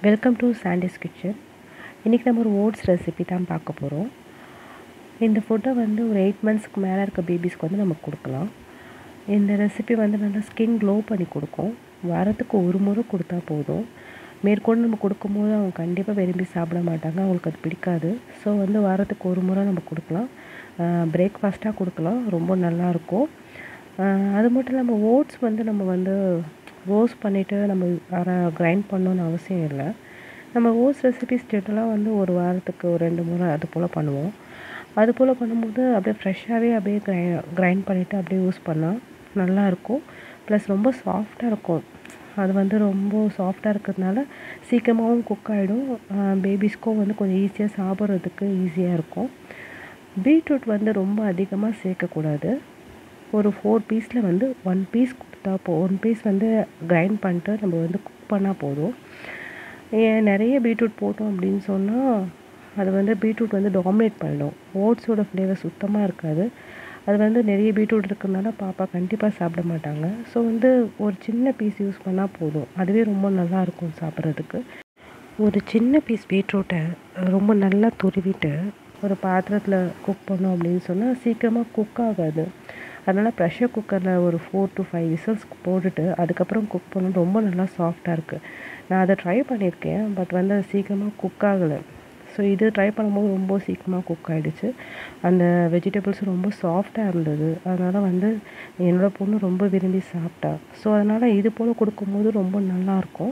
welcome to சாண்டிஸ் kitchen இன்றைக்கி நம்ம ஒரு ஓட்ஸ் ரெசிபி தான் பார்க்க போகிறோம் இந்த ஃபுட்டை வந்து ஒரு எயிட் மந்த்ஸ்க்கு மேலே இருக்க பேபிஸ்க்கு வந்து நம்ம கொடுக்கலாம் இந்த ரெசிபி வந்து நல்லா ஸ்கின் க்ளோ பண்ணி கொடுக்கும் வாரத்துக்கு ஒரு முறை கொடுத்தா போதும் மேற்கொண்டு நம்ம கொடுக்கும்போது அவங்க கண்டிப்பாக விரும்பி சாப்பிட மாட்டாங்க அவங்களுக்கு அது பிடிக்காது ஸோ வந்து வாரத்துக்கு ஒரு முறை நம்ம கொடுக்கலாம் பிரேக்ஃபாஸ்ட்டாக கொடுக்கலாம் ரொம்ப நல்லாயிருக்கும் அது மட்டும் இல்லாமல் ஓட்ஸ் வந்து நம்ம வந்து ரோஸ்ட் பண்ணிவிட்டு நம்ம அரை கிரைண்ட் பண்ணணுன்னு அவசியம் இல்லை நம்ம ஓட்ஸ் ரெசிபிஸ் ஸ்டேட்டெல்லாம் வந்து ஒரு வாரத்துக்கு ஒரு ரெண்டு முறை அது போல் பண்ணுவோம் அது போல் பண்ணும்போது அப்படியே ஃப்ரெஷ்ஷாகவே அப்படியே கிரை கிரைண்ட் பண்ணிவிட்டு அப்படியே யூஸ் பண்ணால் நல்லாயிருக்கும் ப்ளஸ் ரொம்ப சாஃப்டாக இருக்கும் அது வந்து ரொம்ப சாஃப்டாக இருக்கிறதுனால சீக்கிரமாகவும் குக் ஆகிடும் பேபிஸ்க்கும் வந்து கொஞ்சம் ஈஸியாக சாப்பிட்றதுக்கு ஈஸியாக இருக்கும் பீட்ரூட் வந்து ரொம்ப அதிகமாக சேர்க்கக்கூடாது ஒரு ஃபோர் பீஸில் வந்து ஒன் பீஸ் கொடுத்தா போ ஒன் பீஸ் வந்து கிரைண்ட் பண்ணிட்டு நம்ம வந்து குக் பண்ணால் போதும் ஏன் நிறைய பீட்ரூட் போட்டோம் அப்படின்னு சொன்னால் அது வந்து பீட்ரூட் வந்து டாமினேட் பண்ணிடும் ஓட்ஸோட ஃப்ளேவர் சுத்தமாக இருக்காது அது வந்து நிறைய பீட்ரூட் இருக்கிறதுனால பாப்பா கண்டிப்பாக சாப்பிட மாட்டாங்க ஸோ வந்து ஒரு சின்ன பீஸ் யூஸ் பண்ணால் போதும் அதுவே ரொம்ப நல்லாயிருக்கும் சாப்பிட்றதுக்கு ஒரு சின்ன பீஸ் பீட்ரூட்டை ரொம்ப நல்லா துருவிட்டு ஒரு பாத்திரத்தில் குக் பண்ணோம் அப்படின்னு சொன்னால் சீக்கிரமாக குக் ஆகாது அதனால் ப்ரெஷர் குக்கரில் ஒரு ஃபோர் டு ஃபைவ் விசில்ஸ் போட்டுட்டு அதுக்கப்புறம் குக் பண்ணணும் ரொம்ப நல்லா சாஃப்டாக இருக்குது நான் அதை ட்ரை பண்ணியிருக்கேன் பட் வந்து அது சீக்கிரமாக குக் ஆகலை ஸோ இது ட்ரை பண்ணும்போது ரொம்ப சீக்கிரமாக குக் ஆகிடுச்சு அந்த வெஜிடபிள்ஸ் ரொம்ப சாஃப்டாக இருந்தது அதனால் வந்து என்னோடய பொண்ணு ரொம்ப விரும்பி சாப்பிட்டா ஸோ அதனால் இது போல் கொடுக்கும்போது ரொம்ப நல்லாயிருக்கும்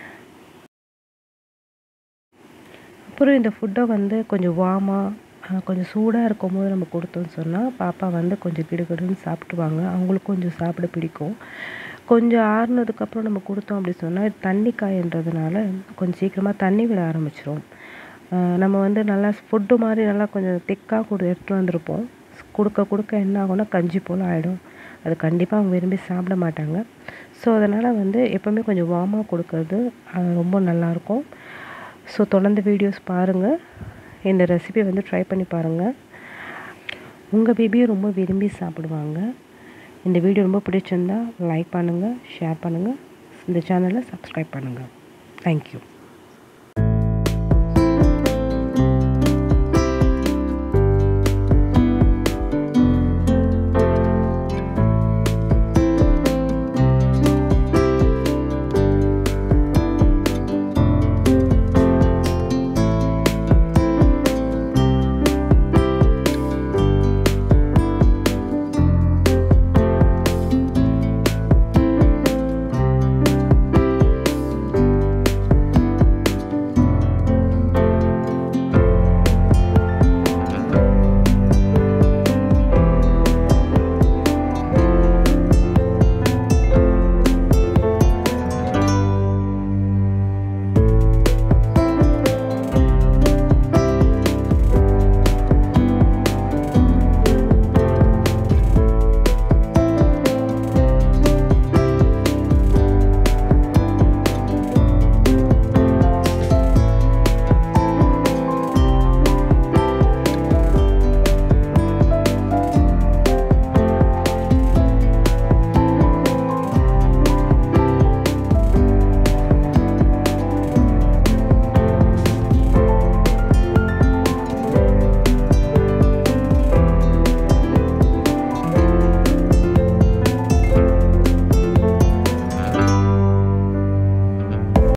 அப்புறம் இந்த ஃபுட்டை வந்து கொஞ்சம் வார்மாக கொஞ்சம் சூடாக இருக்கும்போது நம்ம கொடுத்தோன்னு சொன்னால் பாப்பா வந்து கொஞ்சம் கிடுகிடுன்னு சாப்பிடுவாங்க அவங்களுக்கும் கொஞ்சம் சாப்பிட பிடிக்கும் கொஞ்சம் ஆறுனதுக்கப்புறம் நம்ம கொடுத்தோம் அப்படி சொன்னால் தண்ணி காயன்றதுனால கொஞ்சம் சீக்கிரமாக தண்ணி விட ஆரம்பிச்சிரும் நம்ம வந்து நல்லா ஃபுட்டு மாதிரி நல்லா கொஞ்சம் திக்காக கொடு எடுத்துகிட்டு வந்திருப்போம் கொடுக்க கொடுக்க என்ன ஆகும்னா கஞ்சி போல் ஆகிடும் அது கண்டிப்பாக அவங்க விரும்பி சாப்பிட மாட்டாங்க ஸோ அதனால் வந்து எப்போவுமே கொஞ்சம் வார்மாக கொடுக்கறது ரொம்ப நல்லாயிருக்கும் ஸோ தொடர்ந்து வீடியோஸ் பாருங்கள் இந்த ரெசிபி வந்து ட்ரை பண்ணி பாருங்கள் உங்கள் பேபியும் ரொம்ப விரும்பி சாப்பிடுவாங்க இந்த வீடியோ ரொம்ப பிடிச்சிருந்தா லைக் பண்ணுங்கள் ஷேர் பண்ணுங்கள் இந்த சேனலை சப்ஸ்கிரைப் பண்ணுங்கள் தேங்க்யூ